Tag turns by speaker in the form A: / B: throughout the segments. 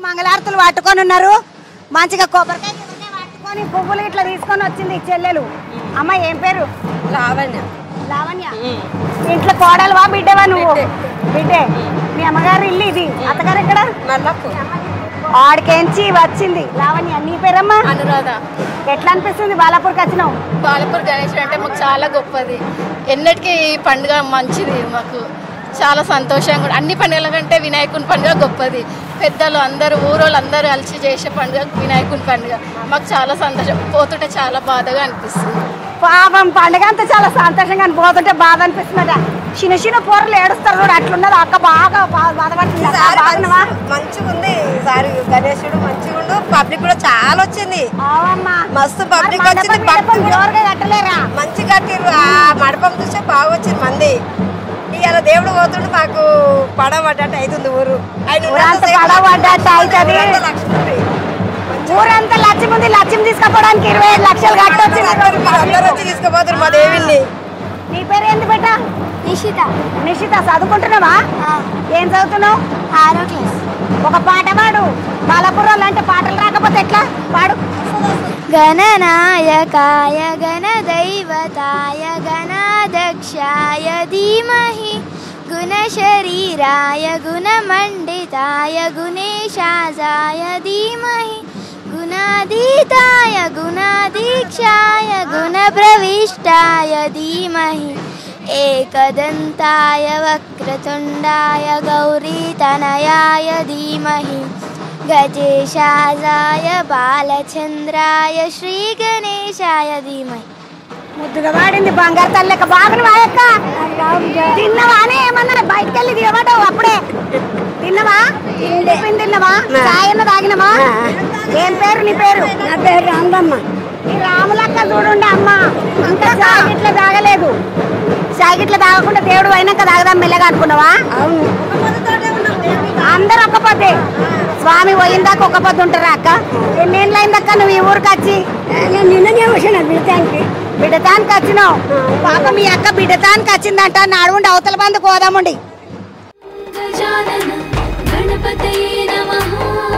A: మంగళారతులు పట్టుకొని ఉన్నారు మంచిగా కొబ్బరికాయ ఇవన్నీ పట్టుకొని పువ్వులు ఇట్లా తీసుకొని వచ్చింది ఈ చెల్లెలు అమ్మ ఏం పేరు
B: లావణ్య
A: లావణ్య ఇంట్లో కోడలువా బిడ్డవా నువ్వు బిడ్డే మీ అమ్మగారు ఇల్లు ఇది అత్తగారు ఎక్కడ
B: మల్లప్పు
A: ఆడికెంచి వచ్చింది లావణ్య నీ పేరమ్మా
B: అనురాధ
A: ఎట్లా అనిపిస్తుంది బాలాపూర్కి వచ్చినావు
B: బాలపూర్ గణేష్ అంటే మాకు చాలా గొప్పది ఎన్నటికీ ఈ పండుగ మంచిది మాకు చాలా సంతోషంగా కూడా అన్ని పండుగల కంటే వినాయకుని పండుగ గొప్పది పెద్దలు అందరూ ఊరోళ్ళు అందరూ కలిసి చేసే పండుగ వినాయకుని పండుగ మాకు చాలా సంతోషం పోతుంటే చాలా బాధగా అనిపిస్తుంది
A: పాపం పండుగ అంతా చాలా సంతోషంగా అనిపోతుంటే బాధ అనిపిస్తుందట చిన్న చిన్న కూరలు ఏడుస్తారు చూడు అట్లున్నది అక్క బాగా బా- బాధపడుతుంది అక్క, బాగున్నావా?
C: మంచిగా ఉంది ఈసారి గణేశుడు మంచిగా ఉండు పబ్లిక్ కూడా చాలా వచ్చింది
A: అవునమ్మా.
C: మస్తు పబ్లిక్
A: మరి
C: వచ్చింది
A: మండపం
C: భక్తులు
A: గిడపం జోరుగా కట్టలేరా
C: మంచి కట్టిర్రు ఆ మండపం చూస్తే బాగా వచ్చింది మంది ఇవాళ దేవుడు పోతుండు మాకు పడబడ్డట్టు అవుతుంది ఊరు ఆయన
A: ఊరంతా పడబడ్డట్టు అవుతది.
C: ఊరంతా లక్ష్మీ
A: ఊరంతా లక్ష్మి ఉంది లక్ష్మి తీసుకుపోవడానికి ఇరవై ఐదు లక్షలు కట్టొచ్చింది
C: అందరూ వచ్చి తీసుకుపోతారు మా దేవుణ్ణి
A: నీ పేరు ఏంది బెట్ట
D: నిషిత
A: నిషిత చదువుకుంటున్నావా ఏం చదువుతున్నావు
D: ఆరో క్లాస్
A: ఒక పాట పాడు బాలపురాలు అంటే పాటలు రాకపోతే ఎట్లా పాడు
D: గణనాయకాయ గణదైవతాయ గణాధ్యక్షాయ ధీమహి గుణశరీరాయ గుణమండితాయ గుణేశాజాయ ధీమహి గుణాధీతాయ గుణాధీక్షాయ గుణప్రవిష్టాయ ధీమహి एकदन्ताय वक्रतुण्डाय गौरीतनयाय धीमहि गजेशाजाय बालचन्द्राय श्रीगणेशाय धीमहि
A: ముద్దుగా వాడింది బంగారు తల్లెక్క బాగున్నావా అక్క తిన్నవా అని ఏమన్నా బయటకు వెళ్ళి తినబడ్డావు అప్పుడే తిన్నవా టిఫిన్ తిన్నవా చాయ్ అన్న తాగినవా ఏం పేరు నీ పేరు నా పేరు రామదమ్మ ఈ రాములక్క చూడుండి అమ్మ ఇంకా చాయ్ గిట్ల తాగలేదు చాయ్ గిట్ల తాగకుండా దేవుడు అయినాక తాగదాం మెల్లగా అనుకున్నావా అందరు ఒక్క పొద్దే స్వామి పోయిందాక ఒక్క పొద్దు ఉంటారా అక్క ఎన్నేళ్ళు అయిందక్క నువ్వు ఈ ఊరికి వచ్చి నిన్ననే వచ్చిన బిడతానికి బిడతానికి వచ్చినావు పాప మీ అక్క బిడతానికి వచ్చిందంట నడువుండి అవతల బంధు పోదాముండి
E: गजानन गणपतये नमः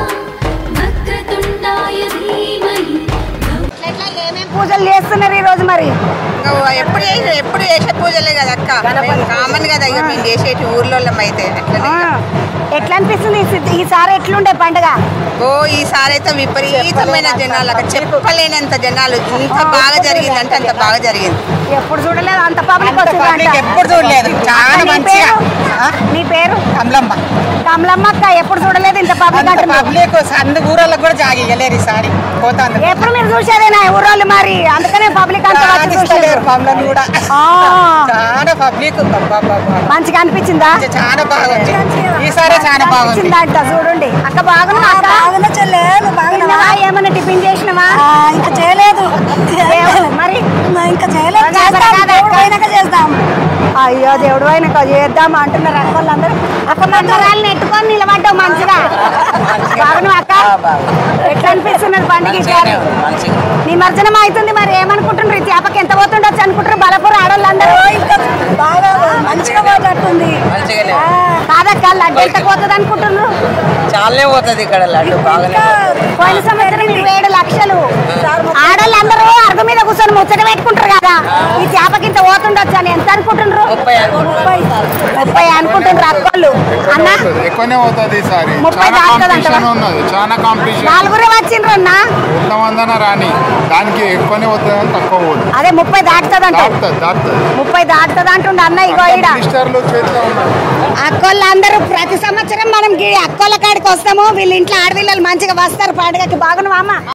E: वक्रतुण्डाय धीमहि
A: ఏమేం పూజలు చేస్తున్నారు ఈ రోజు మరి
C: ఎప్పుడు చేసే ఎప్పుడు చేసే పూజలే కదా అక్క కామన్ కదా ఇక మేము చేసేటి ఊర్లో అయితే అట్లనే
A: ఆ, ఎట్లా అనిపిస్తుంది ఈ సి- ఈసారి ఎట్లుండే పండుగ
C: ఓ ఈసారి అయితే విపరీతమైన జనాలు అక్కడ చెప్పలేనంత జనాలు ఇంత బాగా జరిగిందంటే అంత బాగా జరిగింది
A: ఎప్పుడు చూడలేదు అంత పబ్లిక్
C: public ఎప్పుడు చూడలేదు. చాలా మంచిగా. ఆ?
A: నీ పేరు
C: కమలమ్మ
A: కమలమ్మ అక్క ఎప్పుడు చూడలేదు ఇంత పబ్లిక్ అంటున్నారు
C: పబ్లిక్ సందు ఊరలకు కూడా జాగియలేరు ఈసారి పోతాంది
A: ఎప్పుడు మీరు చూసేదేనా ఊరోళ్ళు మరి అందుకనే పబ్లిక్ అంతా వచ్చి చూసేది
C: పనులను కూడా
A: ఆ.
C: చాలా పబ్లిక్
A: మంచిగా అనిపించిందా
C: చాలా బాగుంది ఈసారి చాలా బాగుంది
A: అనిపించిందంట చూడండి అక్క బాగున్నా బాగున్నా చెల్లెలు బాగున్నా ఏమన్నా టిఫిన్ చేసినవా ఇంకా చేయలేదు మరి ఇంకా చేయలేదు చేస్తాం అయ్యో దేవుడు అయినాక చేద్దాం అంటున్నారు అక్క వాళ్ళందరూ అక్క మంత్రాలు నెట్టుకొని నిలబడ్డావు మంచిగా బాగున్నా అక్క ఎట్లా అనిపిస్తున్నది పండుగ ఈసారి నిమజ్జనం అవుతుంది మరి ఏమనుకుంటున్నారు ఈ చేపకి ఎంత పోతుండొచ్చు అనుకుంటారు బలపూర్ ఆడవాళ్ళందరూ బాగా మంచిగా పోతుంది కాదక్క లడ్డు ఎంత పోతుంది అనుకుంటున్నారు
C: చాలే పోతుంది ఇక్కడ లడ్డు బాగానే
A: పోయిన సంవత్సరం ఇరవై ఏడు లక్షలు ఆడవాళ్ళందరూ అరుగు మీద కూర్చొని ముచ్చట పెట్టుకుంటారు కదా ఈ చేపకి ఇంత పోతుండొచ్చు అని ఎంత అనుకుంటున్నారు
C: ముప్పై
A: ముప్పై ముప్పై అనుకుంటున్నారు అక్కలు అన్న
F: ఎక్కువనే అవుతుంది ఈసారి
A: ముప్పై
F: చాలా
A: దాటుతుంది
F: కాంపిటీషన్
A: అంటావా?
F: ఉన్నది చాలా కాంపిటీషన్
A: నలుగురు వచ్చిండ్రు అన్న
F: ఎంతమందన రాని దానికి ఎక్కువనే అవుతుంది అని తక్కువ పోదు
A: అదే ముప్పై దాటుతుంది అంట
F: దాటుతుంది దాటుతుంది
A: ముప్పై దాటుతుంది అంటుండ అన్న ఇగో ఈడ
F: మినిస్టర్లు చేతిలో ఉన్నారు
A: అక్కోళ్ళందరూ ప్రతి సంవత్సరం మనం ఈ అక్కోళ్ళ కాడికి వస్తాము వీళ్ళ ఇంట్లో ఆడపిల్లలు మంచిగా వస్తారు పండుగకి బాగున్నావా అమ్మ